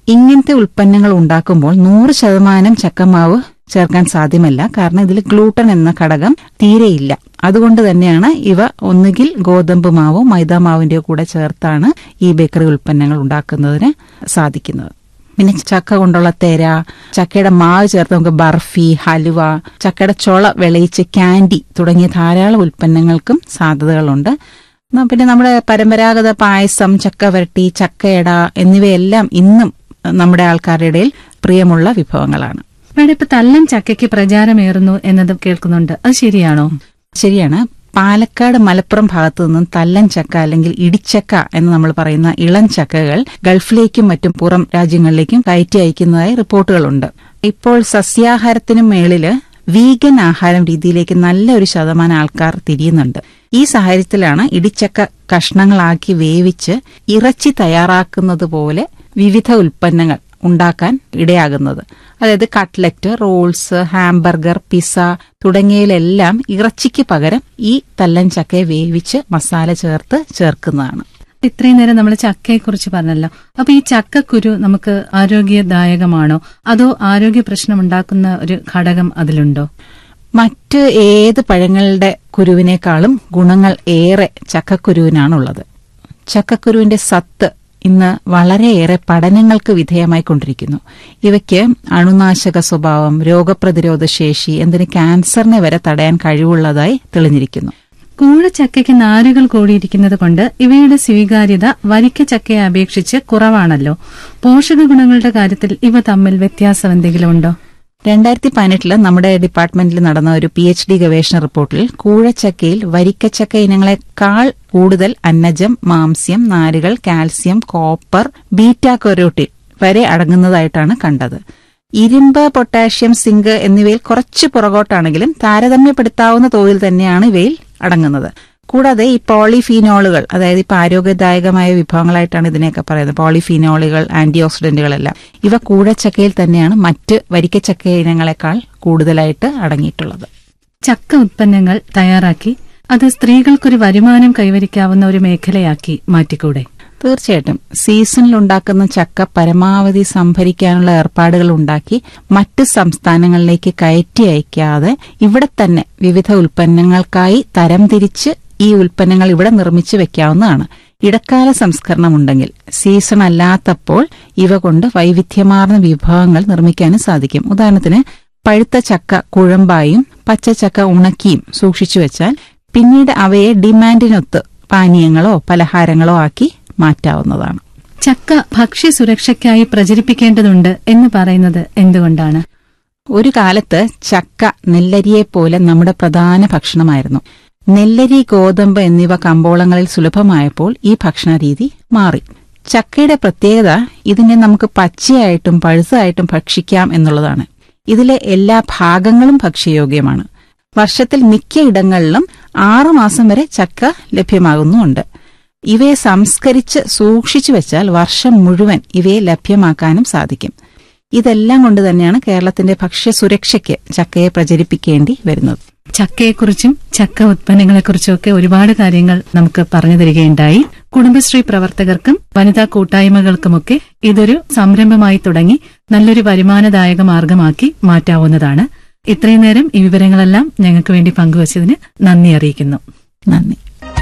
ഇങ്ങനത്തെ ഉൽപ്പന്നങ്ങൾ ഉണ്ടാക്കുമ്പോൾ നൂറ് ശതമാനം ചക്കമാവ് ചേർക്കാൻ സാധ്യമല്ല കാരണം ഇതിൽ ഗ്ലൂട്ടൻ എന്ന ഘടകം തീരെയില്ല അതുകൊണ്ട് തന്നെയാണ് ഇവ ഒന്നുകിൽ ഗോതമ്പ് മാവോ മൈദാ മാവിന്റെയോ കൂടെ ചേർത്താണ് ഈ ബേക്കറി ഉൽപ്പന്നങ്ങൾ ഉണ്ടാക്കുന്നതിന് സാധിക്കുന്നത് പിന്നെ ചക്ക കൊണ്ടുള്ള തെര ചക്കയുടെ മാവ് ചേർത്ത് നമുക്ക് ബർഫി ഹലുവ ചക്കയുടെ ചുള വിളയിച്ച് ക്യാൻഡി തുടങ്ങിയ ധാരാളം ഉൽപ്പന്നങ്ങൾക്കും സാധ്യതകളുണ്ട് എന്നാ പിന്നെ നമ്മുടെ പരമ്പരാഗത പായസം ചക്ക വരട്ടി ചക്കയട എന്നിവയെല്ലാം ഇന്നും നമ്മുടെ ആൾക്കാരുടെ ഇടയിൽ പ്രിയമുള്ള വിഭവങ്ങളാണ് മേഡം ഇപ്പൊ തല്ലൻ ചക്കയ്ക്ക് പ്രചാരമേറുന്നു എന്നത് കേൾക്കുന്നുണ്ട് അത് ശരിയാണോ ശരിയാണ് പാലക്കാട് മലപ്പുറം ഭാഗത്തു നിന്നും തല്ലൻ ചക്ക അല്ലെങ്കിൽ ഇടിച്ചക്ക എന്ന് നമ്മൾ പറയുന്ന ഇളം ചക്കകൾ ഗൾഫിലേക്കും മറ്റും പുറം രാജ്യങ്ങളിലേക്കും കയറ്റി അയക്കുന്നതായി റിപ്പോർട്ടുകളുണ്ട് ഇപ്പോൾ സസ്യാഹാരത്തിനും മേളില് വീഗൻ ആഹാരം രീതിയിലേക്ക് നല്ലൊരു ശതമാനം ആൾക്കാർ തിരിയുന്നുണ്ട് ഈ സാഹചര്യത്തിലാണ് ഇടിച്ചക്ക കഷ്ണങ്ങളാക്കി വേവിച്ച് ഇറച്ചി തയ്യാറാക്കുന്നത് പോലെ വിവിധ ഉൽപ്പന്നങ്ങൾ ഉണ്ടാക്കാൻ ഇടയാകുന്നത് അതായത് കട്ട്ലറ്റ് റോൾസ് ഹാംബർഗർ പിസ തുടങ്ങിയതിലെല്ലാം ഇറച്ചിക്ക് പകരം ഈ തല്ലൻ ചക്കയെ വേവിച്ച് മസാല ചേർത്ത് ചേർക്കുന്നതാണ് ഇത്രയും നേരം നമ്മൾ ചക്കയെ കുറിച്ച് പറഞ്ഞല്ലോ അപ്പൊ ഈ ചക്കക്കുരു നമുക്ക് ആരോഗ്യദായകമാണോ അതോ ആരോഗ്യ പ്രശ്നം ഉണ്ടാക്കുന്ന ഒരു ഘടകം അതിലുണ്ടോ മറ്റ് ഏത് പഴങ്ങളുടെ കുരുവിനേക്കാളും ഗുണങ്ങൾ ഏറെ ചക്കക്കുരുവിനാണുള്ളത് ചക്കക്കുരുവിന്റെ സത്ത് ഇന്ന് വളരെയേറെ പഠനങ്ങൾക്ക് വിധേയമായി കൊണ്ടിരിക്കുന്നു ഇവയ്ക്ക് അണുനാശക സ്വഭാവം രോഗപ്രതിരോധ ശേഷി എന്തിന് ക്യാൻസറിനെ വരെ തടയാൻ കഴിവുള്ളതായി തെളിഞ്ഞിരിക്കുന്നു കൂഴച്ചക്കയ്ക്ക് നാരുകൾ കൂടിയിരിക്കുന്നത് കൊണ്ട് ഇവയുടെ സ്വീകാര്യത വരിക്ക ചക്കയെ അപേക്ഷിച്ച് കുറവാണല്ലോ പോഷക ഗുണങ്ങളുടെ കാര്യത്തിൽ ഇവ തമ്മിൽ വ്യത്യാസം എന്തെങ്കിലും ഉണ്ടോ രണ്ടായിരത്തി പതിനെട്ടില് നമ്മുടെ ഡിപ്പാർട്ട്മെന്റിൽ നടന്ന ഒരു പി എച്ച് ഡി ഗവേഷണ റിപ്പോർട്ടിൽ കൂഴച്ചക്കയിൽ വരിക്കച്ചക്ക ഇനങ്ങളെക്കാൾ കൂടുതൽ അന്നജം മാംസ്യം നാരുകൾ കാൽസ്യം കോപ്പർ ബീറ്റാ കൊരോട്ടിൻ വരെ അടങ്ങുന്നതായിട്ടാണ് കണ്ടത് ഇരുമ്പ് പൊട്ടാഷ്യം സിങ്ക് എന്നിവയിൽ കുറച്ച് പുറകോട്ടാണെങ്കിലും താരതമ്യപ്പെടുത്താവുന്ന തോതിൽ തന്നെയാണ് ഇവയിൽ അടങ്ങുന്നത് കൂടാതെ ഈ പോളിഫീനോളുകൾ അതായത് ഇപ്പൊ ആരോഗ്യദായകമായ വിഭവങ്ങളായിട്ടാണ് ഇതിനെയൊക്കെ പറയുന്നത് പോളിഫീനോളുകൾ ആന്റി ഓക്സിഡന്റുകളെല്ലാം ഇവ കൂഴച്ചക്കയിൽ തന്നെയാണ് മറ്റ് വരിക്കച്ചക്ക ഇനങ്ങളെക്കാൾ കൂടുതലായിട്ട് അടങ്ങിയിട്ടുള്ളത് ചക്ക ഉത്പന്നങ്ങൾ തയ്യാറാക്കി അത് സ്ത്രീകൾക്കൊരു വരുമാനം കൈവരിക്കാവുന്ന ഒരു മേഖലയാക്കി മാറ്റിക്കൂടെ തീർച്ചയായിട്ടും സീസണിൽ ഉണ്ടാക്കുന്ന ചക്ക പരമാവധി സംഭരിക്കാനുള്ള ഏർപ്പാടുകൾ ഉണ്ടാക്കി മറ്റ് സംസ്ഥാനങ്ങളിലേക്ക് കയറ്റി അയക്കാതെ ഇവിടെ തന്നെ വിവിധ ഉൽപ്പന്നങ്ങൾക്കായി തരംതിരിച്ച് ഈ ഉൽപ്പന്നങ്ങൾ ഇവിടെ നിർമ്മിച്ചു വെക്കാവുന്നതാണ് ഇടക്കാല സംസ്കരണം ഉണ്ടെങ്കിൽ സീസൺ അല്ലാത്തപ്പോൾ ഇവ കൊണ്ട് വൈവിധ്യമാർന്ന വിഭവങ്ങൾ നിർമ്മിക്കാനും സാധിക്കും ഉദാഹരണത്തിന് പഴുത്ത ചക്ക കുഴമ്പായും പച്ചച്ചക്ക ഉണക്കിയും സൂക്ഷിച്ചു വെച്ചാൽ പിന്നീട് അവയെ ഡിമാൻഡിനൊത്ത് പാനീയങ്ങളോ പലഹാരങ്ങളോ ആക്കി മാറ്റാവുന്നതാണ് ചക്ക ഭക്ഷ്യസുരക്ഷയ്ക്കായി പ്രചരിപ്പിക്കേണ്ടതുണ്ട് എന്ന് പറയുന്നത് എന്തുകൊണ്ടാണ് ഒരു കാലത്ത് ചക്ക നെല്ലരിയെപ്പോലെ നമ്മുടെ പ്രധാന ഭക്ഷണമായിരുന്നു നെല്ലരി ഗോതമ്പ് എന്നിവ കമ്പോളങ്ങളിൽ സുലഭമായപ്പോൾ ഈ ഭക്ഷണ രീതി മാറി ചക്കയുടെ പ്രത്യേകത ഇതിനെ നമുക്ക് പച്ചയായിട്ടും പഴുത്തതായിട്ടും ഭക്ഷിക്കാം എന്നുള്ളതാണ് ഇതിലെ എല്ലാ ഭാഗങ്ങളും ഭക്ഷ്യയോഗ്യമാണ് വർഷത്തിൽ മിക്ക ഇടങ്ങളിലും ആറുമാസം വരെ ചക്ക ലഭ്യമാകുന്നുമുണ്ട് ഇവയെ സംസ്കരിച്ച് സൂക്ഷിച്ചു വെച്ചാൽ വർഷം മുഴുവൻ ഇവയെ ലഭ്യമാക്കാനും സാധിക്കും ഇതെല്ലാം കൊണ്ട് തന്നെയാണ് കേരളത്തിന്റെ ഭക്ഷ്യസുരക്ഷയ്ക്ക് ചക്കയെ പ്രചരിപ്പിക്കേണ്ടി വരുന്നത് ചക്കയെക്കുറിച്ചും ചക്ക ഉത്പന്നങ്ങളെക്കുറിച്ചും ഒക്കെ ഒരുപാട് കാര്യങ്ങൾ നമുക്ക് പറഞ്ഞു തരികയുണ്ടായി കുടുംബശ്രീ പ്രവർത്തകർക്കും വനിതാ കൂട്ടായ്മകൾക്കുമൊക്കെ ഇതൊരു സംരംഭമായി തുടങ്ങി നല്ലൊരു വരുമാനദായക മാർഗമാക്കി മാറ്റാവുന്നതാണ് ഇത്രയും നേരം ഈ വിവരങ്ങളെല്ലാം ഞങ്ങൾക്ക് വേണ്ടി പങ്കുവച്ചതിന് നന്ദി അറിയിക്കുന്നു നന്ദി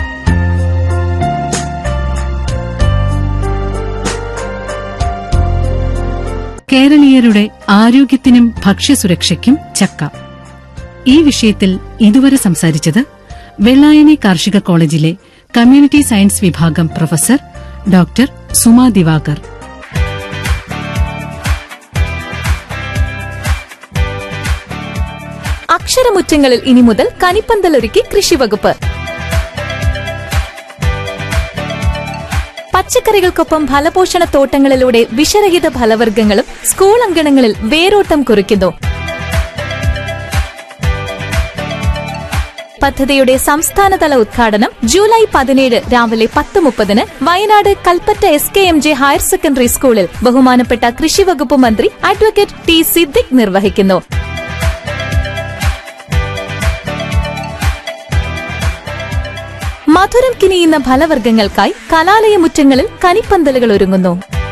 കേരളീയരുടെ ആരോഗ്യത്തിനും ഭക്ഷ്യസുരക്ഷയ്ക്കും ചക്ക ഈ വിഷയത്തിൽ ഇതുവരെ സംസാരിച്ചത് വെള്ളായണി കാർഷിക കോളേജിലെ കമ്മ്യൂണിറ്റി സയൻസ് വിഭാഗം പ്രൊഫസർ ഡോക്ടർ സുമാ ദിവാകർ അക്ഷരമുറ്റങ്ങളിൽ ഇനി മുതൽ കനിപ്പന്തലൊരുക്കി കൃഷിവകുപ്പ് പച്ചക്കറികൾക്കൊപ്പം ഫലപോഷണ തോട്ടങ്ങളിലൂടെ വിഷരഹിത ഫലവർഗ്ഗങ്ങളും സ്കൂൾ അങ്കണങ്ങളിൽ വേരോട്ടം കുറിക്കുന്നു പദ്ധതിയുടെ സംസ്ഥാനതല ഉദ്ഘാടനം ജൂലൈ പതിനേഴ് രാവിലെ പത്ത് മുപ്പതിന് Wayanad Kalpetta S K M J higher secondary സ്കൂളിൽ ബഹുമാനപ്പെട്ട കൃഷിവകുപ്പ് മന്ത്രി അഡ്വക്കേറ്റ് ടി സിദ്ദിഖ് നിർവഹിക്കുന്നു മധുരം കിനിയുന്ന ഫലവർഗ്ഗങ്ങൾക്കായി കലാലയ മുറ്റങ്ങളിൽ കനിപ്പന്തലുകൾ ഒരുങ്ങുന്നു